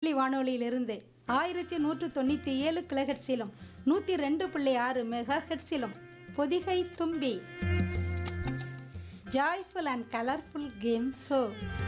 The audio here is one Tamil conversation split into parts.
திருச்சிராப்பள்ளி வானொலியிலிருந்து ஆயிரத்தி நூற்று தொண்ணூற்றி ஏழு கிலோஹெட்ஸிலும் நூற்றி ரெண்டு புள்ளி ஆறு மெகா ஹெட்ஸிலும் Pothigai Thumbi joyful and colourful game show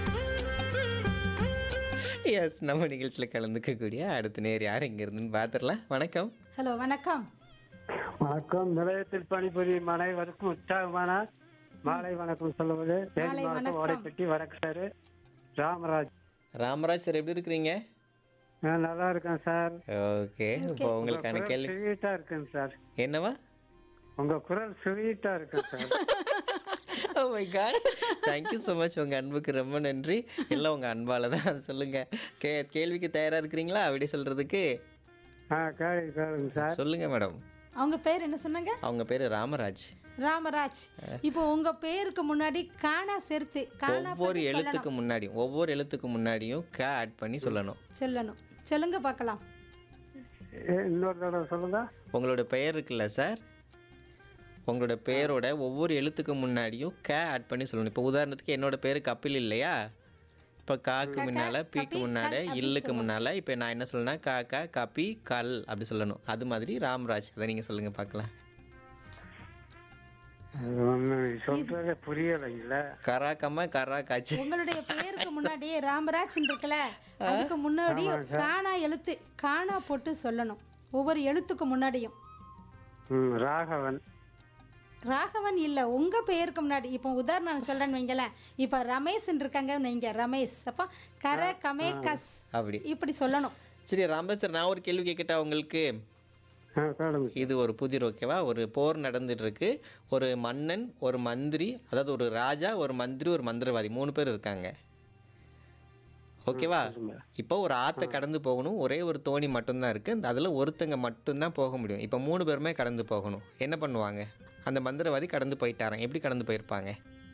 yes நம்ம நிகழ்ச்சியில் கலந்துக்கக்கூடிய அடுத்த நேர் யார் இங்கே இருந்துன்னு பார்த்துடலாம் வணக்கம் ஹலோ வணக்கம் வணக்கம் நிலையத்தில் பணிபுரியும் அனைவருக்கும் உற்சாகமான மாலை வணக்கம் சொல்லுவது தேனி மாலை மாவட்டம் வணக்கம். ஓடைப்பட்டி வடக்கு சார் ராமராஜ் ராமராஜ் சார் எப்படி இருக்கிறீங்க நான் நல்லா இருக்கேன் சார் ஓகே இப்போ உங்களுக்கான கேள்வி ஸ்வீட்டா இருக்குங்க சார் என்னவா உங்க குரல் ஸ்வீட்டா இருக்கு sir oh my god thank you so much உங்கள் அன்புக்கு ரொம்ப நன்றி எல்லாம் உங்கள் அன்பால் தான் சொல்லுங்கள் கே கேள்விக்கு தயாராக இருக்கிறீங்களா அப்படி சொல்கிறதுக்கு ஆ கேள்வி கேளுங்க சார் சொல்லுங்கள் மேடம் அவங்க பேர் என்ன சொன்னாங்க அவங்க பேர் ராமராஜ் ராமராஜ் இப்போ உங்க பேருக்கு முன்னாடி காணா சேர்த்து காணா ஒவ்வொரு எழுத்துக்கு முன்னாடியும் ஒவ்வொரு எழுத்துக்கு முன்னாடியும் க ஆட் பண்ணி சொல்லணும் சொல்லணும் சொல்லுங்க பார்க்கலாம் ஏ, இன்னொரு தடவை சொல்லுங்க உங்களோட பெயர் இருக்குல்ல சார் உங்களோட பெயரோட ஒவ்வொரு எழுத்துக்கு முன்னாடியும் க ஆட் பண்ணி சொல்லணும் இப்போ உதாரணத்துக்கு என்னோட பேர் கபில் இல்லையா இப்போ காக்கு முன்னால பீக்கு முன்னால இல்லுக்கு முன்னால இப்போ நான் என்ன சொல்லணும்னா கா கா கபி கல் அப்படி சொல்லணும் அது மாதிரி ராம்ராஜ் அதை நீங்கள் சொல்லுங்கள் பார்க்கலாம் அது ஒண்ணு சொல்றதே புரியலைங்கள கரா கம்மா கரா காய்ச்சி உங்களுடைய பேருக்கு முன்னாடி ராமராஜ் இருக்குல்ல அதுக்கு முன்னாடி காணா எழுத்து காணா போட்டு சொல்லணும் ஒவ்வொரு எழுத்துக்கு முன்னாடியும் ம் ராகவன் ராகவன் இல்லை உங்க பெயருக்கு முன்னாடி இப்போ உதாரணம் நான் சொல்றேன்னு வைங்களேன் இப்போ ரமேஷ் இருக்காங்க நீங்க ரமேஷ் அப்போ கர கமே கஸ் அப்படி இப்படி சொல்லணும் சரி ராமராஜ் சார் நான் ஒரு கேள்வி கேட்கட்டா உங்களுக்கு ஆ கேளுங்க இது ஒரு புதிர் ஓகேவா ஒரு போர் நடந்துட்டு இருக்கு ஒரு மன்னன் ஒரு மந்திரி அதாவது ஒரு ராஜா ஒரு மந்திரி ஒரு மந்திரவாதி மூணு பேர் இருக்காங்க ஓகேவா இப்போ ஒரு ஆற்றை கடந்து போகணும் ஒரே ஒரு தோணி மட்டும்தான் இருக்கு அதில் ஒருத்தங்க மட்டும்தான் போக முடியும் இப்போ மூணு பேருமே கடந்து போகணும் என்ன பண்ணுவாங்க அந்த மந்திரவாதி கடந்து போயிட்டாராம் எப்படி கடந்து போயிருப்பாங்க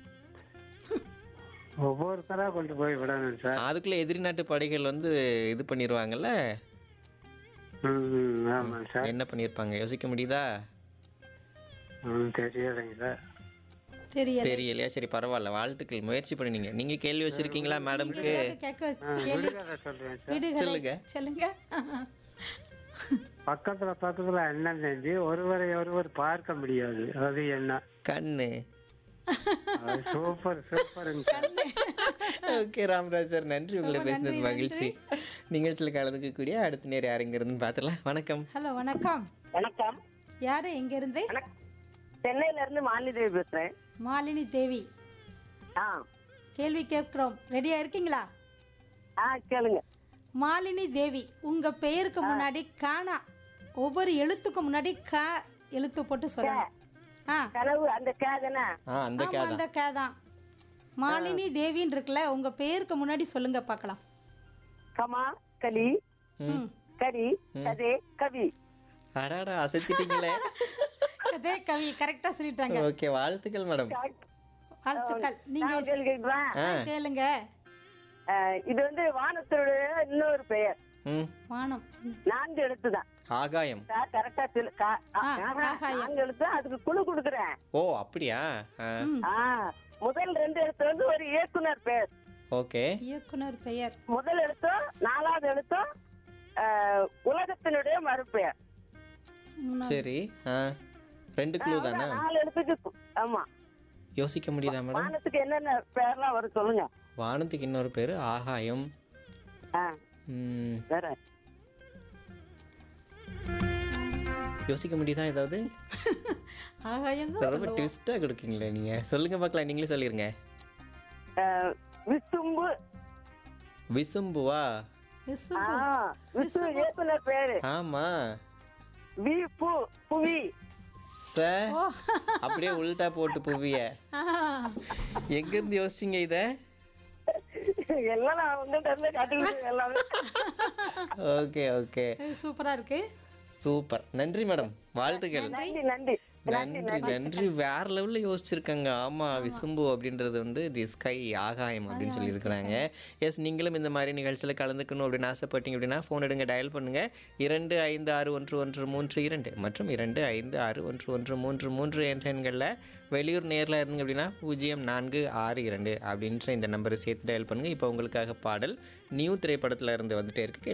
ஒவ்வொருத்தரா கொண்டு போய் விடணும் சார் அதுக்குள்ள எதிரி நாட்டு படைகள் வந்து இது பண்ணிடுவாங்கல்ல ம் ம், ஆமாம் சார் என்ன பண்ணியிருப்பாங்க யோசிக்க முடியுதா ம் தெரியலைங்கள தெரியல தெரியலையா சரி பரவாயில்ல வாழ்த்துக்கள் முயற்சி பண்ணினீங்க நீங்க கேள்வி வச்சிருக்கீங்களா மேடம்க்கு ஏதாவது கேட்க கேள்வி விடுகதை சொல்றேன் சார் விடுகதை சொல்லுங்க. சொல்லுங்க பக்கத்துல பக்கத்துல அண்ணன் நெஞ்சு ஒருவரை ஒருவர் பார்க்க முடியாது அது என்ன கண்ணு அது சூப்பர் சூப்பருங்க சார் ஓகே ராமராஜ் சார் நன்றி உங்களை பேசுனது மகிழ்ச்சி நிகழ்ச்சியில் கலந்துக்கக்கூடிய அடுத்த நேரம் யாருங்க இருந்து பார்த்துலாம் வணக்கம் ஹலோ வணக்கம் வணக்கம் யாரு எங்க இருந்து வணக்கம் சென்னையில இருந்து மாலிதேவி பேசுறேன் மாலினி தேவி ஆ கேள்வி கேட்கிறோம் ரெடியா இருக்கீங்களா ஆ கேளுங்க மாலினி தேவி உங்க பெயருக்கு முன்னாடி காணா ஒவ்வொரு எழுத்துக்கு முன்னாடி க எழுத்து போட்டு சொல்லணும் ஆ கனவு அந்த கேதனா ஆ அந்த ஆமா அந்த க தான் மாலினி தேவின்னு இருக்குல்ல உங்க பெயருக்கு முன்னாடி சொல்லுங்க பார்க்கலாம் கமா கலி ம் கரி கதே கவி அடாடா அசத்திட்டீங்களே அதே கவி கரெக்டா சொல்லிட்டாங்க ஓகே வாழ்த்துக்கள் மேடம் வாழ்த்துக்கள் நீங்க நான் கேள்வி கேட்கிறேன் ஆ கேளுங்க ஆ, இது வந்து வானத்தோடைய இன்னொரு பெயர் ம் வானம் நான்கு எழுத்து தான் ஆகாயம் கரெக்டா சொல்லு கா- ஆ, ஆ, ஆஹா, ஆகாயம். நான்கு எழுத்து அதுக்கு குழு கொடுக்குறேன் ஓ அப்படியா ஆ ம் ஆ முதல் ரெண்டு எழுத்து வந்து ஒரு இயக்குனர் பெயர் ஓகே இயக்குனர் பெயர் முதல் எழுத்தும் நாலாவது எழுத்தும் ஆ, உலகத்தினுடைய மறுபெயர் மூணாவது. சரி ஆ ரெண்டு குழு தானே நாலு எழுத்துக்கு கு- ஆமா யோசிக்க முடியுதா மேடம் வானத்துக்கு என்னென்ன பேர்லாம் வரும் சொல்லுங்க வானத்துக்கு இன்னொரு பேர் ஆகாயம் ஆ ம், வேற யோசிக்க முடியுதா ஏதாவது ஆகாயம் தான் ரொம்ப ட்விஸ்டாக கொடுக்கீங்களே நீங்கள் சொல்லுங்க பார்க்கலாம் நீங்களே சொல்லிருங்க அஹ், விசும்பு விசும்புவா விசு ஆ, விசு இயக்குனர் பேரு ஆமா வி பு புவி ச அப்படியே உள்டா போட்டு புவிய ஆ, எங்க இருந்து யோசிச்சீங்க இத எல்லாம் நான் உங்கள்கிட்ட இருந்து கட்டுக்கிட்டு எல்லாமே ஓகே ஓகே இது சூப்பரா இருக்கு சூப்பர் நன்றி மேடம் வாழ்த்துக்கள் நன்றி நன்றி நன்றி நன்றி வேற லெவல்ல யோசிச்சிருக்காங்க ஆமா விசும்பு அப்படின்றது வந்து தி ஸ்கை ஆகாயம் அப்படின்னு சொல்லியிருக்கிறாங்க எஸ் நீங்களும் இந்த மாதிரி நிகழ்ச்சியில கலந்துக்கணும் அப்படின்னு ஆசைப்பட்டீங்க அப்படின்னா ஃபோன் எடுங்க டயல் பண்ணுங்க இரண்டு ஐந்து ஆறு ஒன்று ஒன்று மூன்று இரண்டு மற்றும் இரண்டு ஐந்து ஆறு ஒன்று ஒன்று மூன்று மூன்று என்ற எண்களில் வெளியூர் நேரில் இருந்தீங்க அப்படின்னா பூஜ்ஜியம் நான்கு ஆறு இரண்டு அப்படின்ற இந்த நம்பரை சேர்த்து டயல் பண்ணுங்க இப்போ உங்களுக்காக பாடல் நியூ திரைப்படத்துல இருந்து வந்துட்டே இருக்கு கேட்டு